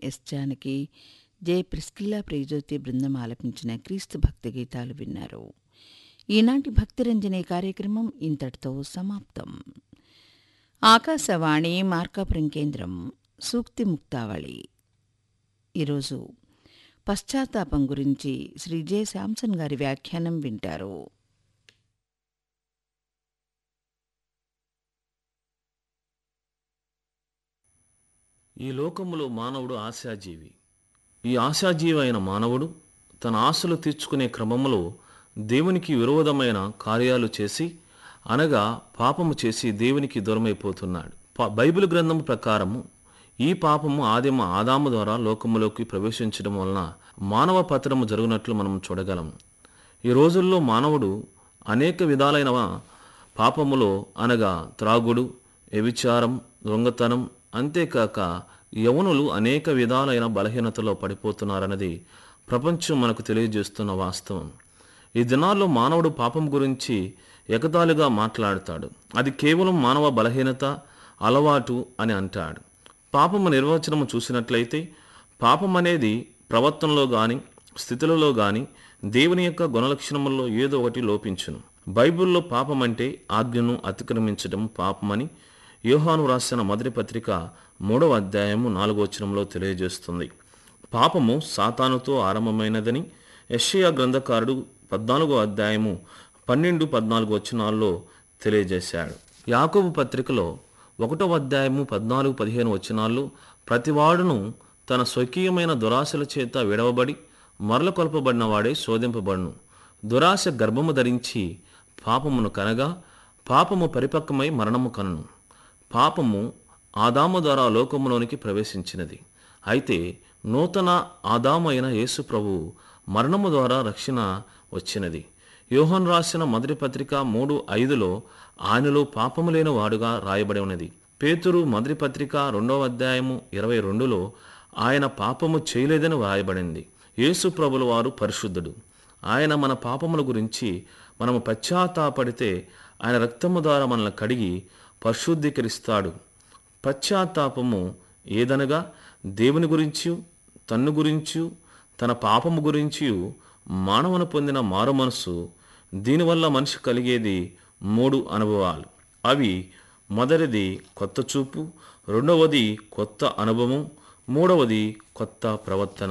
yes Janaki J Priscilla Priyajyothi బృందం ఆలపించిన క్రీస్తు భక్తి గీతాలు విన్నారు ఈనాటి భక్తిరంజని కార్యక్రమం ఇంతటితో సమాప్తం ఆకాశవాణి మార్కాపురం కేంద్రం సూక్తి ముక్తావళి ఈరోజు పశ్చాత్తాపం గురించి శ్రీ జె శాంసన్ గారి వ్యాఖ్యానం వింటారు ఈ లోకములో మానవుడు ఆశాజీవి ఈ ఆశాజీవి అయిన మానవుడు తన ఆశలు తీర్చుకునే క్రమంలో దేవునికి విరోధమైన కార్యాలు చేసి అనగా పాపము చేసి దేవునికి దూరమైపోతున్నాడు ప- బైబిల్ గ్రంథం ప్రకారము ఈ పాపము ఆదిమ ఆదాము ద్వారా లోకములోకి ప్రవేశించడం వలన మానవ పతనము జరుగునట్లు మనం చూడగలం ఈ రోజుల్లో మానవుడు అనేక విధాలైన పాపములో అనగా త్రాగుడు వ్యభిచారం దొంగతనం అంతేకాక యవనులు అనేక విధాలైన బలహీనతలో పడిపోతున్నారన్నది ప్రపంచం మనకు తెలియజేస్తున్న వాస్తవం ఈ దినాల్లో మానవుడు పాపం గురించి ఎగతాళిగా మాట్లాడతాడు అది కేవలం మానవ బలహీనత అలవాటు అని అంటాడు పాపము నిర్వచనము చూసినట్లయితే పాపం అనేది ప్రవర్తనలో గాని స్థితులలో గాని దేవుని యొక్క గుణలక్షణముల్లో ఏదో ఒకటి లోపించును బైబిల్లో పాపం అంటే ఆజ్ఞను అతిక్రమించడం పాపమని యోహాను రాసిన మొదటి పత్రిక మూడవ అధ్యాయము నాలుగో వచనంలో తెలియజేస్తుంది పాపము సాతానుతో ఆరంభమైనదని యెషయా గ్రంథకారుడు పద్నాలుగో అధ్యాయము పన్నెండు పద్నాలుగు వచనాల్లో తెలియజేశాడు యాకోబు పత్రికలో ఒకటో అధ్యాయము పద్నాలుగు పదిహేను వచనాల్లో ప్రతివాడును తన స్వకీయమైన దురాశల చేత విడవబడి మరల కొల్పబడిన వాడే శోధింపబడును దురాశ గర్భము ధరించి పాపమును కనగా పాపము పరిపక్వమై మరణము కనును పాపము ఆదాము ద్వారా లోకములోనికి ప్రవేశించినది అయితే నూతన ఆదాము అయిన యేసు ప్రభు మరణము ద్వారా రక్షణ వచ్చినది యోహన్ రాసిన మొదటి పత్రిక మూడు ఐదులో ఆయనలో పాపము లేని వాడుగా రాయబడి ఉన్నది పేతురు మొదటి పత్రిక రెండవ అధ్యాయము ఇరవై రెండులో ఆయన పాపము చేయలేదని వ్రాయబడింది యేసు ప్రభుల వారు పరిశుద్ధుడు ఆయన మన పాపముల గురించి మనము పశ్చాత్తాపడితే ఆయన రక్తము ద్వారా మనల్ని కడిగి పరిశుద్ధీకరిస్తాడు పశ్చాత్తాపము ఏదనగా దేవుని గురించి తన్ను గురించి తన పాపము గురించి మానవును పొందిన మారు మనసు దీనివల్ల మనిషి కలిగేది మూడు అనుభవాలు అవి మొదటిది కొత్త చూపు రెండవది కొత్త అనుభవం మూడవది కొత్త ప్రవర్తన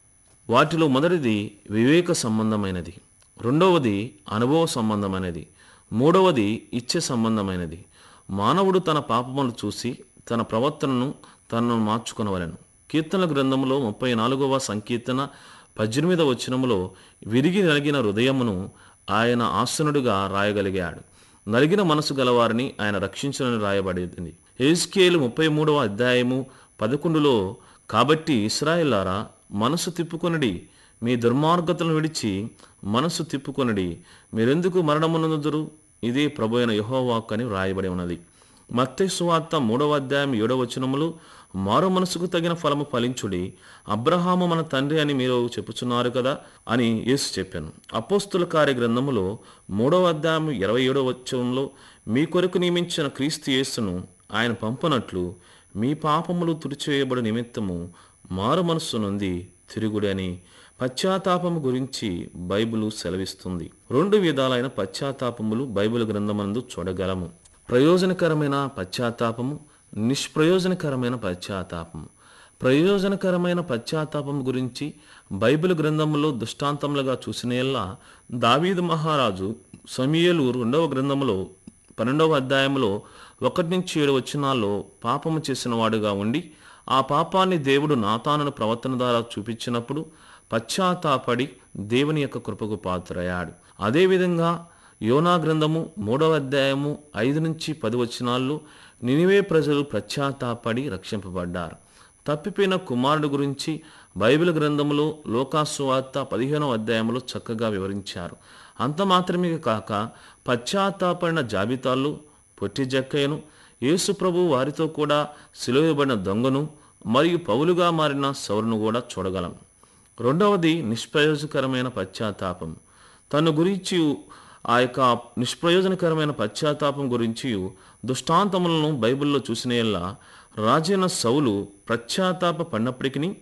వాటిలో మొదటిది వివేక సంబంధమైనది రెండవది అనుభవ సంబంధమైనది మూడవది ఇచ్చ సంబంధమైనది మానవుడు తన పాపములు చూసి తన ప్రవర్తనను తనను మార్చుకొనవలెను కీర్తన గ్రంథములో ముప్పై నాలుగవ సంకీర్తన పద్దెనిమిదవ వచనములో విరిగి నలిగిన హృదయమును ఆయన ఆసనుడిగా రాయగలిగాడు నలిగిన మనసు గలవారిని ఆయన రక్షించనని రాయబడింది ఏస్కేలు ముప్పై మూడవ అధ్యాయము పదకొండులో కాబట్టి ఇస్రాయేలారా మనసు తిప్పుకొనడి మీ దుర్మార్గతలను విడిచి మనసు తిప్పుకొనడి మీరెందుకు మరణమునందురు ఇదే ప్రభు అయిన యహోవాక్ అని వ్రాయబడి ఉన్నది మత్తయి సువార్త మూడవ అధ్యాయం ఏడవ వచనములు మారు మనసుకు తగిన ఫలము ఫలించుడి అబ్రహాము మన తండ్రి అని మీరు చెప్పుచున్నారు కదా అని యేసు చెప్పాను అపోస్తుల కార్య గ్రంథములో మూడవ అధ్యాయం ఇరవై ఏడవ వచనంలో మీ కొరకు నియమించిన క్రీస్తు యేసును ఆయన పంపనట్లు మీ పాపములు తుడిచివేయబడి నిమిత్తము మారు మనస్సు నుండి తిరుగుడని పశ్చాత్తాపము గురించి బైబిలు సెలవిస్తుంది రెండు విధాలైన పశ్చాత్తాపములు బైబిల్ గ్రంథమందు చూడగలము ప్రయోజనకరమైన పశ్చాత్తాపము నిష్ప్రయోజనకరమైన పశ్చాత్తాపము ప్రయోజనకరమైన పశ్చాత్తాపం గురించి బైబిల్ గ్రంథంలో దృష్టాంతములుగా చూసినల్లా దావీదు మహారాజు సమీయలు రెండవ గ్రంథములో పన్నెండవ అధ్యాయంలో ఒకటి నుంచి ఏడు వచనాల్లో పాపము చేసిన వాడుగా ఉండి ఆ పాపాన్ని దేవుడు నాతానును ప్రవర్తన ద్వారా చూపించినప్పుడు పశ్చాత్తాపడి దేవుని యొక్క కృపకు పాత్రయ్యాడు అదేవిధంగా యోనా గ్రంథము మూడవ అధ్యాయము ఐదు నుంచి పది వచనాల్లో నినివే ప్రజలు పశ్చాత్తాపడి రక్షింపబడ్డారు తప్పిపోయిన కుమారుడు గురించి బైబిల్ గ్రంథములో లోకాసువార్త పదిహేనవ అధ్యాయంలో చక్కగా వివరించారు అంత మాత్రమే కాక పశ్చాత్తాపడిన జాబితాల్లో పొట్టి జక్కయ్యను యేసు ప్రభు వారితో కూడా సిలువబడిన దొంగను మరియు పౌలుగా మారిన సౌరును కూడా చూడగలం రెండవది నిష్ప్రయోజకరమైన పశ్చాత్తాపం తన గురించి ఆ యొక్క నిష్ప్రయోజనకరమైన పశ్చాత్తాపం గురించి దుష్టాంతములను బైబిల్లో చూసినయల్లా రాజైన సౌలు పశ్చాత్తాప పడినప్పటికీ